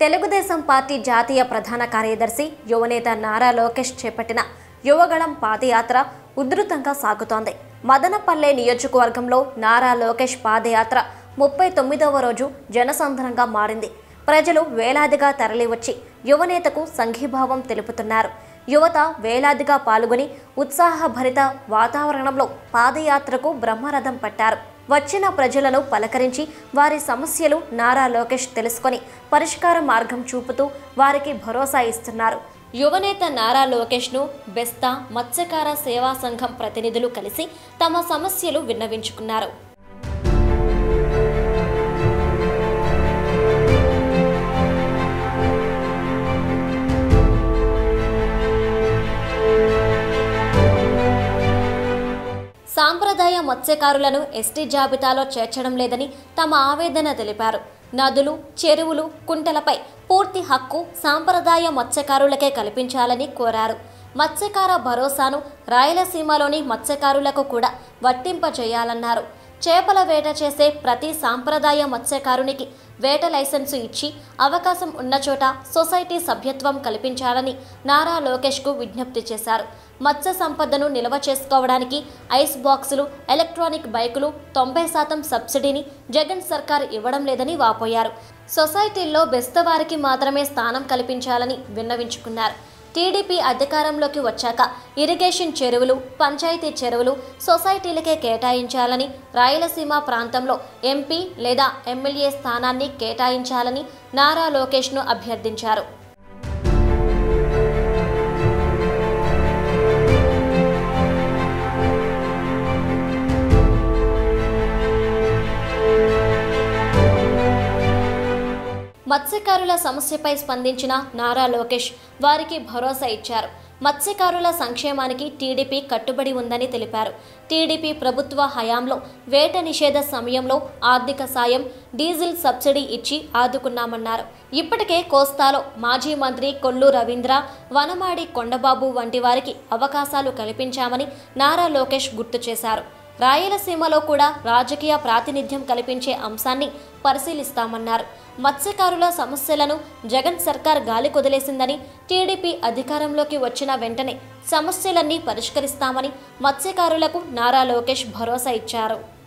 Telugu Desam party జాతీయ ప్రధాన కార్యదర్శి యువనేత నారా లోకేష్ చేపట్టిన యువగళం పాదయాత్ర ఉధృతంగా సాగుతోంది మదనపల్లె నియోజకవర్గంలో నారా లోకేష్ పాదయాత్ర ముప్పై తొమ్మిదవ రోజు జనసంద్రంగా మారింది ప్రజలు వేలాదిగా తరలివచ్చి యువనేతకు సంఘీభావం తెలుపుతున్నారు యువత వేలాదిగా పాల్గొని ఉత్సాహభరిత వాతావరణంలో పాదయాత్రకు బ్రహ్మరథం పట్టారు వచ్చిన ప్రజలను పలకరించి వారి సమస్యలు నారా లోకేష్ తెలుసుకొని పరిష్కార మార్గం చూపుతూ వారికి భరోసా ఇస్తున్నారు యువనేత నారా లోకేష్ను బెస్తా మత్స్యకార సేవా సంఘం ప్రతినిధులు కలిసి తమ సమస్యలు విన్నవించుకున్నారు సాంప్రదాయ మత్స్యకారులను ఎస్టీ జాబితాలో చేర్చడం లేదని తమ ఆవేదన తెలిపారు నదులు చెరువులు కుంటలపై పూర్తి హక్కు సాంప్రదాయ మత్స్యకారులకే కల్పించాలని కోరారు మత్స్యకార భరోసాను రాయలసీమలోని మత్స్యకారులకు కూడా వర్తింపజేయాలన్నారు చేపల వేట చేసే ప్రతి సాంప్రదాయ మత్స్యకారునికి వేట లైసెన్సు ఇచ్చి అవకాశం ఉన్న చోట సొసైటీ సభ్యత్వం కల్పించాలని నారా లోకేష్కు విజ్ఞప్తి చేశారు మత్స్య సంపదను నిల్వ చేసుకోవడానికి ఐస్ బాక్సులు ఎలక్ట్రానిక్ బైకులు తొంభై శాతం సబ్సిడీని జగన్ సర్కార్ ఇవ్వడం లేదని వాపోయారు సొసైటీల్లో బెస్తవారికి మాత్రమే స్థానం కల్పించాలని విన్నవించుకున్నారు టీడీపీ అధికారంలోకి వచ్చాక ఇరిగేషన్ చెరువులు పంచాయతీ చెరువులు సొసైటీలకే కేటాయించాలని రాయలసీమ ప్రాంతంలో ఎంపీ లేదా ఎమ్మెల్యే స్థానాన్ని కేటాయించాలని నారా లోకేష్ను అభ్యర్థించారు మత్స్యకారుల సమస్యపై స్పందించిన నారా లోకేష్ వారికి భరోసా ఇచ్చారు మత్స్యకారుల సంక్షేమానికి టీడీపీ కట్టుబడి ఉందని తెలిపారు టీడీపీ ప్రభుత్వ హయాంలో వేట నిషేధ సమయంలో ఆర్థిక సాయం డీజిల్ సబ్సిడీ ఇచ్చి ఆదుకున్నామన్నారు ఇప్పటికే కోస్తాలో మాజీ మంత్రి కొల్లు రవీంద్ర వనమాడి కొండబాబు వంటి వారికి అవకాశాలు కల్పించామని నారా లోకేష్ గుర్తు చేశారు రాయలసీమలో కూడా రాజకీయ ప్రాతినిధ్యం కల్పించే అంశాన్ని పరిశీలిస్తామన్నారు మత్స్యకారుల సమస్యలను జగన్ సర్కార్ గాలి కొదిలేసిందని టీడీపీ అధికారంలోకి వచ్చిన వెంటనే సమస్యలన్నీ పరిష్కరిస్తామని మత్స్యకారులకు నారా లోకేష్ భరోసా ఇచ్చారు